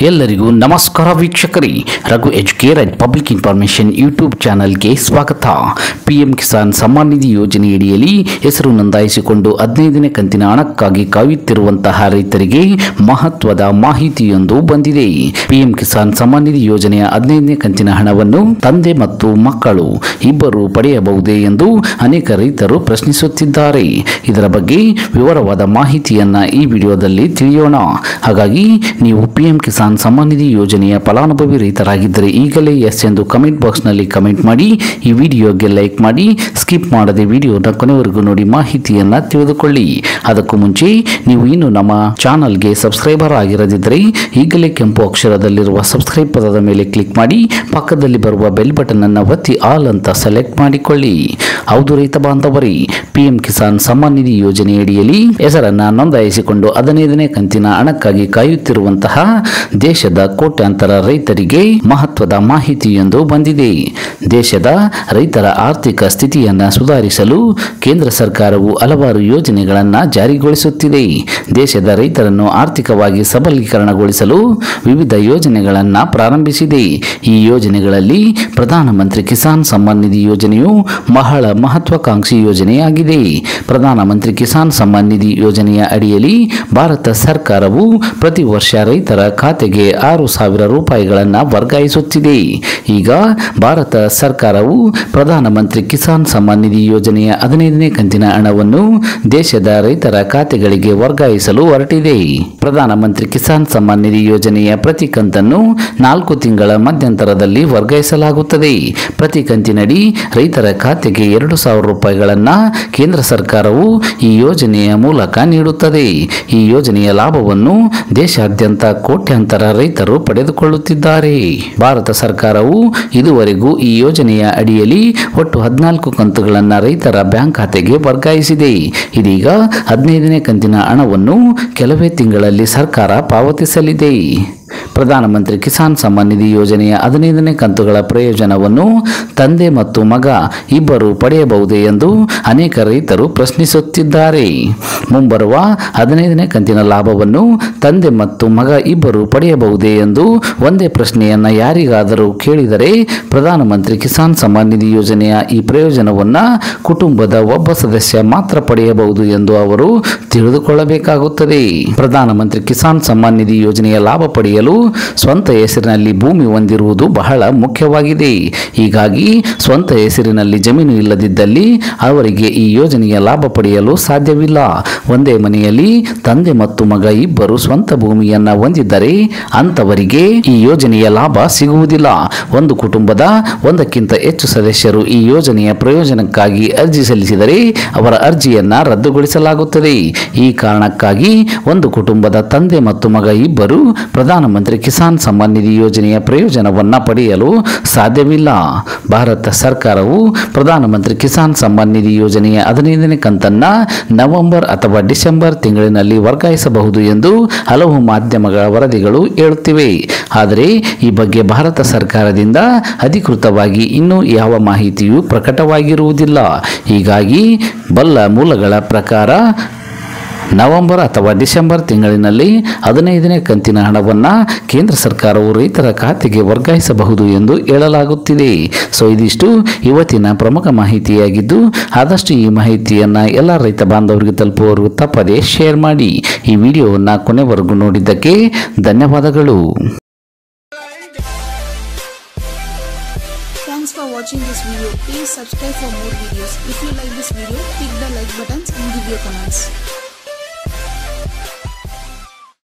ಎಲ್ಲರಿಗೂ ನಮಸ್ಕಾರ ವೀಕ್ಷಕರೇ Raghu Educare and public information YouTube ಚಾನಲ್ಗೆ ಸ್ವಾಗತ ಪಿಎಂ ಕಿಸಾನ್ ಸಮ್ಮಾನ್ ನಿಧಿ ಯೋಜನೆಯಡಿಯಲ್ಲಿ ಹೆಸರು ನೋಂದಾಯಿಸಿಕೊಂಡು ಹದಿನೈದನೇ ಕಂತಿನ ಹಣಕ್ಕಾಗಿ ಕಾಯುತ್ತಿರುವಂತಹ ರೈತರಿಗೆ ಮಹತ್ವದ ಮಾಹಿತಿಯೊಂದು ಬಂದಿದೆ ಪಿಎಂ ಕಿಸಾನ್ ಸಮ್ಮಾನ್ ನಿಧಿ ಯೋಜನೆಯ ಹದಿನೈದನೇ ಕಂತಿನ ಹಣವನ್ನು ತಂದೆ ಮತ್ತು ಮಕ್ಕಳು ಇಬ್ಬರು ಪಡೆಯಬಹುದೇ ಎಂದು ಅನೇಕ ರೈತರು ಪ್ರಶ್ನಿಸುತ್ತಿದ್ದಾರೆ ಇದರ ಬಗ್ಗೆ ವಿವರವಾದ ಮಾಹಿತಿಯನ್ನ ಈ ವಿಡಿಯೋದಲ್ಲಿ ತಿಳಿಯೋಣ ಹಾಗಾಗಿ ನೀವು ಪಿಎಂ ಕಿಸಾನ್ ಸಮ್ಮಾನ್ ನಿಧಿ ಯೋಜನೆಯ ಫಲಾನುಭವಿ ರೈತರಾಗಿದ್ದರೆ ಈಗಲೇ ಎಸ್ ಎಂದು ಕಮೆಂಟ್ ಬಾಕ್ಸ್ನಲ್ಲಿ ಕಮೆಂಟ್ ಮಾಡಿ ಈ ವಿಡಿಯೋಗೆ ಲೈಕ್ ಮಾಡಿ ಸ್ಕಿಪ್ ಮಾಡದೆ ವಿಡಿಯೋನ ಕೊನೆವರೆಗೂ ನೋಡಿ ಮಾಹಿತಿಯನ್ನ ತಿಳಿದುಕೊಳ್ಳಿ ಅದಕ್ಕೂ ಮುಂಚೆ ನೀವು ಇನ್ನು ನಮ್ಮ ಚಾನಲ್ಗೆ ಸಬ್ಸ್ಕ್ರೈಬರ್ ಆಗಿರದಿದ್ದರೆ ಈಗಲೇ ಕೆಂಪು ಅಕ್ಷರದಲ್ಲಿರುವ ಸಬ್ಸ್ಕ್ರೈಬ್ ಪದದ ಮೇಲೆ ಕ್ಲಿಕ್ ಮಾಡಿ ಪಕ್ಕದಲ್ಲಿ ಬರುವ ಬೆಲ್ ಬಟನ್ ಅನ್ನು ಒತ್ತಿ ಆಲ್ ಅಂತ ಸೆಲೆಕ್ಟ್ ಮಾಡಿಕೊಳ್ಳಿ ಹೌದು ರೈತ ಬಾಂಧವರೇ ಪಿಎಂ ಕಿಸಾನ್ ಸಮ್ಮಾನ್ ನಿಧಿ ಯೋಜನೆಯಡಿಯಲ್ಲಿ ಹೆಸರನ್ನ ನೋಂದಾಯಿಸಿಕೊಂಡು ಹದಿನೈದನೇ ಕಂತಿನ ಹಣಕ್ಕಾಗಿ ಕಾಯುತ್ತಿರುವಂತಹ ದೇಶದ ಕೋಟ್ಯಾಂತರ ರೈತರಿಗೆ ಮಹತ್ವದ ಮಾಹಿತಿಯೊಂದು ಬಂದಿದೆ ದೇಶದ ರೈತರ ಆರ್ಥಿಕ ಸ್ಥಿತಿಯನ್ನ ಸುಧಾರಿಸಲು ಕೇಂದ್ರ ಸರ್ಕಾರವು ಹಲವಾರು ಯೋಜನೆಗಳನ್ನು ಜಾರಿಗೊಳಿಸುತ್ತಿದೆ ದೇಶದ ರೈತರನ್ನು ಆರ್ಥಿಕವಾಗಿ ಸಬಲೀಕರಣಗೊಳಿಸಲು ವಿವಿಧ ಯೋಜನೆಗಳನ್ನು ಪ್ರಾರಂಭಿಸಿದೆ ಈ ಯೋಜನೆಗಳಲ್ಲಿ ಪ್ರಧಾನಮಂತ್ರಿ ಕಿಸಾನ್ ಸಮ್ಮಾನ್ ನಿಧಿ ಯೋಜನೆಯು ಬಹಳ ಮಹತ್ವಾಕಾಂಕ್ಷಿ ಯೋಜನೆಯಾಗಿದೆ ಪ್ರಧಾನಮಂತ್ರಿ ಕಿಸಾನ್ ಸಮ್ಮಾನ್ ನಿಧಿ ಯೋಜನೆಯ ಅಡಿಯಲ್ಲಿ ಭಾರತ ಸರ್ಕಾರವು ಪ್ರತಿ ವರ್ಷ ರೈತರ ಖಾತೆಗೆ ಆರು ಸಾವಿರ ರೂಪಾಯಿಗಳನ್ನು ವರ್ಗಾಯಿಸುತ್ತಿದೆ ಈಗ ಭಾರತ ಸರ್ಕಾರವು ಪ್ರಧಾನಮಂತ್ರಿ ಕಿಸಾನ್ ಸಮ್ಮಾನ್ ನಿಧಿ ಯೋಜನೆಯ ಹದಿನೈದನೇ ಕಂತಿನ ಹಣವನ್ನು ದೇಶದ ರೈತರ ಖಾತೆಗಳಿಗೆ ವರ್ಗಾಯಿಸಲು ಹೊರಟಿದೆ ಪ್ರಧಾನಮಂತ್ರಿ ಕಿಸಾನ್ ಸಮ್ಮಾನ್ ನಿಧಿ ಯೋಜನೆಯ ಪ್ರತಿ ಕಂತನ್ನು ನಾಲ್ಕು ತಿಂಗಳ ಮಧ್ಯಂತರದಲ್ಲಿ ವರ್ಗಾಯಿಸಲಾಗುತ್ತದೆ ಪ್ರತಿ ಕಂತಿನಡಿ ರೈತರ ಖಾತೆಗೆ ಎರಡು ಸಾವಿರ ರೂಪಾಯಿಗಳನ್ನು ಕೇಂದ್ರ ಸರ್ಕಾರವು ಈ ಯೋಜನೆಯ ಮೂಲಕ ನೀಡುತ್ತದೆ ಈ ಯೋಜನೆಯ ಲಾಭವನ್ನು ದೇಶಾದ್ಯಂತ ಕೋಟ್ಯಾಂತರ ರೈತರು ಪಡೆದುಕೊಳ್ಳುತ್ತಿದ್ದಾರೆ ಭಾರತ ಸರ್ಕಾರವು ಇದುವರೆಗೂ ಈ ಯೋಜನೆಯ ಅಡಿಯಲ್ಲಿ ಒಟ್ಟು ಹದಿನಾಲ್ಕು ಕಂತುಗಳನ್ನು ರೈತರ ಬ್ಯಾಂಕ್ ಖಾತೆಗೆ ವರ್ಗಾಯಿಸಿದೆ ಇದೀಗ ಹದಿನೈದನೇ ಕಂತಿನ ಹಣವನ್ನು ಕೆಲವೇ ತಿಂಗಳಲ್ಲಿ ಸರ್ಕಾರ ಪಾವತಿಸಲಿದೆ ಪ್ರಧಾನಮಂತ್ರಿ ಕಿಸಾನ್ ಸಮ್ಮಾನ್ ನಿಧಿ ಯೋಜನೆಯ ಹದಿನೈದನೇ ಕಂತುಗಳ ಪ್ರಯೋಜನವನ್ನು ತಂದೆ ಮತ್ತು ಮಗ ಇಬ್ಬರು ಪಡೆಯಬಹುದೇ ಎಂದು ಅನೇಕ ರೈತರು ಪ್ರಶ್ನಿಸುತ್ತಿದ್ದಾರೆ ಮುಂಬರುವ ಹದಿನೈದನೇ ಕಂತಿನ ಲಾಭವನ್ನು ತಂದೆ ಮತ್ತು ಮಗ ಇಬ್ಬರು ಪಡೆಯಬಹುದೇ ಎಂದು ಒಂದೇ ಪ್ರಶ್ನೆಯನ್ನ ಯಾರಿಗಾದರೂ ಕೇಳಿದರೆ ಪ್ರಧಾನಮಂತ್ರಿ ಕಿಸಾನ್ ಸಮ್ಮಾನ್ ನಿಧಿ ಯೋಜನೆಯ ಈ ಪ್ರಯೋಜನವನ್ನು ಕುಟುಂಬದ ಒಬ್ಬ ಸದಸ್ಯ ಮಾತ್ರ ಪಡೆಯಬಹುದು ಎಂದು ಅವರು ತಿಳಿದುಕೊಳ್ಳಬೇಕಾಗುತ್ತದೆ ಪ್ರಧಾನಮಂತ್ರಿ ಕಿಸಾನ್ ಸಮ್ಮಾನ್ ನಿಧಿ ಯೋಜನೆಯ ಲಾಭ ಪಡೆಯಲು ಸ್ವಂತ ಹೆಸರಿನಲ್ಲಿ ಭೂಮಿ ಹೊಂದಿರುವುದು ಬಹಳ ಮುಖ್ಯವಾಗಿದೆ ಹೀಗಾಗಿ ಸ್ವಂತ ಹೆಸರಿನಲ್ಲಿ ಜಮೀನು ಇಲ್ಲದಿದ್ದಲ್ಲಿ ಅವರಿಗೆ ಈ ಯೋಜನೆಯ ಲಾಭ ಪಡೆಯಲು ಸಾಧ್ಯವಿಲ್ಲ ಒಂದೇ ಮನೆಯಲ್ಲಿ ತಂದೆ ಮತ್ತು ಮಗ ಇಬ್ಬರು ಸ್ವಂತ ಭೂಮಿಯನ್ನ ಹೊಂದಿದ್ದರೆ ಅಂತವರಿಗೆ ಈ ಯೋಜನೆಯ ಲಾಭ ಸಿಗುವುದಿಲ್ಲ ಒಂದು ಕುಟುಂಬದ ಒಂದಕ್ಕಿಂತ ಹೆಚ್ಚು ಸದಸ್ಯರು ಈ ಯೋಜನೆಯ ಪ್ರಯೋಜನಕ್ಕಾಗಿ ಅರ್ಜಿ ಸಲ್ಲಿಸಿದರೆ ಅವರ ಅರ್ಜಿಯನ್ನ ರದ್ದುಗೊಳಿಸಲಾಗುತ್ತದೆ ಈ ಕಾರಣಕ್ಕಾಗಿ ಒಂದು ಕುಟುಂಬದ ತಂದೆ ಮತ್ತು ಮಗ ಇಬ್ಬರು ಪ್ರಧಾನಮಂತ್ರಿ ಕಿಸಾನ್ ಸಮ್ಮಾನ್ ನಿಧಿ ಯೋಜನೆಯ ಪ್ರಯೋಜನವನ್ನ ಪಡೆಯಲು ಸಾಧ್ಯವಿಲ್ಲ ಭಾರತ ಸರ್ಕಾರವು ಪ್ರಧಾನಮಂತ್ರಿ ಕಿಸಾನ್ ಸಮ್ಮಾನ್ ನಿಧಿ ಯೋಜನೆಯ ಹದಿನೈದನೇ ಕಂತನ್ನ ನವೆಂಬರ್ ಅಥವಾ ಡಿಸೆಂಬರ್ ತಿಂಗಳಿನಲ್ಲಿ ವರ್ಗಾಯಿಸಬಹುದು ಎಂದು ಹಲವು ಮಾಧ್ಯಮಗಳ ವರದಿಗಳು ಹೇಳುತ್ತಿವೆ ಆದರೆ ಈ ಬಗ್ಗೆ ಭಾರತ ಸರ್ಕಾರದಿಂದ ಅಧಿಕೃತವಾಗಿ ಇನ್ನೂ ಯಾವ ಮಾಹಿತಿಯೂ ಪ್ರಕಟವಾಗಿರುವುದಿಲ್ಲ ಹೀಗಾಗಿ ಬಲ್ಲ ಮೂಲಗಳ ಪ್ರಕಾರ ನವೆಂಬರ್ ಅಥವಾ ಡಿಸೆಂಬರ್ ತಿಂಗಳಿನಲ್ಲಿ ಹದಿನೈದನೇ ಕಂತಿನ ಹಣವನ್ನು ಕೇಂದ್ರ ಸರ್ಕಾರವು ರೈತರ ಖಾತೆಗೆ ವರ್ಗಾಯಿಸಬಹುದು ಎಂದು ಹೇಳಲಾಗುತ್ತಿದೆ ಸೊ ಇದಿಷ್ಟು ಇವತ್ತಿನ ಪ್ರಮುಖ ಮಾಹಿತಿಯಾಗಿದ್ದು ಆದಷ್ಟು ಈ ಮಾಹಿತಿಯನ್ನು ಎಲ್ಲ ರೈತ ಬಾಂಧವರಿಗೆ ತಲುಪುವವರೆಗೂ ತಪ್ಪದೆ ಶೇರ್ ಮಾಡಿ ಈ ವಿಡಿಯೋವನ್ನು ಕೊನೆವರೆಗೂ ನೋಡಿದ್ದಕ್ಕೆ ಧನ್ಯವಾದಗಳು Thanks for watching this video. Please subscribe for more videos. If you like this video, click the like buttons and give your comments.